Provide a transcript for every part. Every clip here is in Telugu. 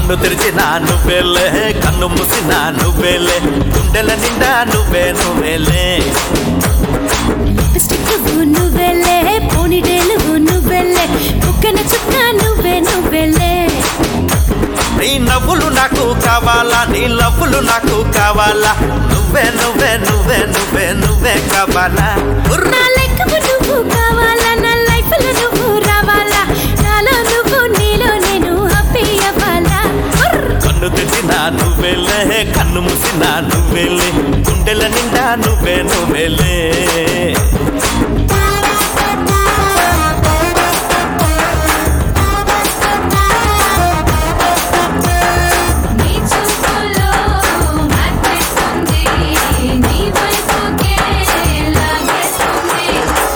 కన్ను తెరిచిన నువ్వేలే కన్ను మూసిన నువ్వేలే గుండెల నిండా నువ్వే నువ్వేలే లిప్స్టిక్ నువ్వెళ్ళే పోనీటేలు నువ్వెళ్ళే కుక్కన చుక్క నువ్వే నువ్వెళ్ళే నీ నవ్వులు నాకు కావాలా నీ లవ్వులు నాకు కావాలా నువ్వే నువ్వే నువ్వే నువ్వే నువ్వే కావాలా ఉర్ర్. నా లెక్కకు నువ్వు కావాలా నా లైఫ్ లో నువ్వు రావాలా నాలో నువ్వు నీలో నేను హ్యాపీ అవ్వాలా ఉర్ర్. కన్ను తెరిచిన నువ్వేలే కన్ను మూసిన నువ్వేలే గుండెల నిండా నువ్వే నువ్వేలే నీ చూపులో మత్తెస్తుంది నీ వైపుకే లాగేస్తుంది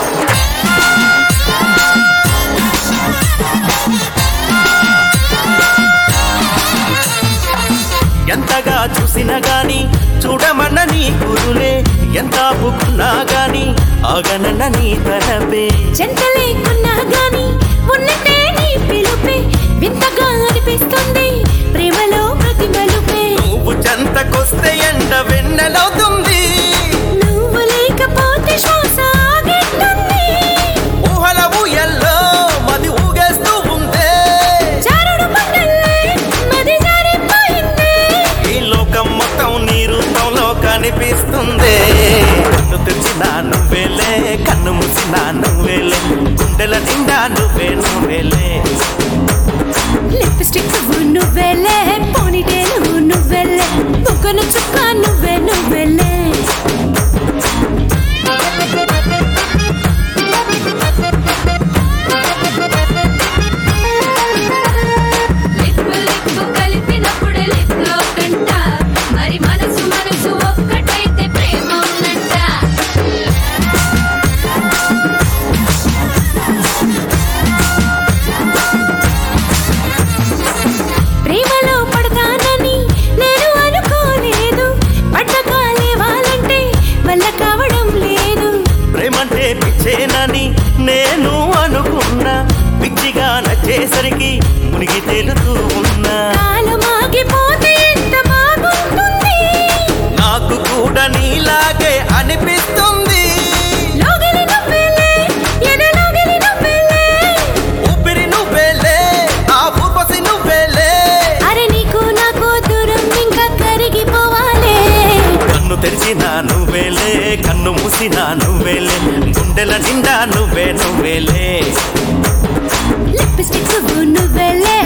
ఎంతగా చూసినా గాని చూడమన్న నీ గురులే ఎంత పుక్కున్నా గాని ఆగనన్న నీ తరపే జంట లేకున్నా గాని ఉన్నట్టే నీ పిలుపే వింతగా అనిపిస్తుంది ప్రేమలో ప్రతి మలుపే నువ్వు చెంతకొస్తే ఎండ వెన్నెలవుతుంది నువ్వు లేకపోతే శ్వాస ఆగేస్తుంది ఊహల ఊయల్లో మది ఊగేస్తూ ఉందే జారుడు బండల్లే మది జారిపోయింది ఈ లోకం మొత్తం నీ రూపంలో కనిపిస్తుంది కన్ను తెరిచిన నువ్వేలే కన్ను మూసిన నువ్వేలే గుండెల నిండా నువ్వే నువ్వేలే లిప్స్టిక్ నువ్వెళ్ళే పోనీటేలు నువ్వెళ్ళే బుగ్గన చుక్క నువ్వే నువ్వెళ్ళే లిప్పు లిప్పు కలిపినప్పుడు లిప్ లో కంట మరి మనసు మనసు ఒక్కటైతే ప్రేమ ఉన్నట్ట ప్రేమలో పడతానని నేను అనుకోలేదు పడ్డగా లేవాలంటే వల్ల కావడం లేదు ప్రేమంటే పిచ్చేనని నేను అనుకున్నా పిచ్చిగా నచ్చేసరికి మునిగి తేలుతూ ఉన్నా కాలం ఆగిపోతే ఎంత బాగుంటుంది నాకు కూడా నీలాగే అనిపిస్తుంది లోగిలి నువ్వెళ్ళే ఎదలోగిలి నువ్వెళ్ళే ఊపిరి నువ్వేలే ఆ ఊర్వశి నువ్వేలే అరే నీకు నాకు దూరం ఇంకా కరిగిపోవాలే కన్ను తెరిచిన నువ్వేలే కన్ను మూసిన నువ్వేలే గుండెల నిండా నువ్వే నువ్వేలే లిప్స్టిక్ నువ్వెళ్ళే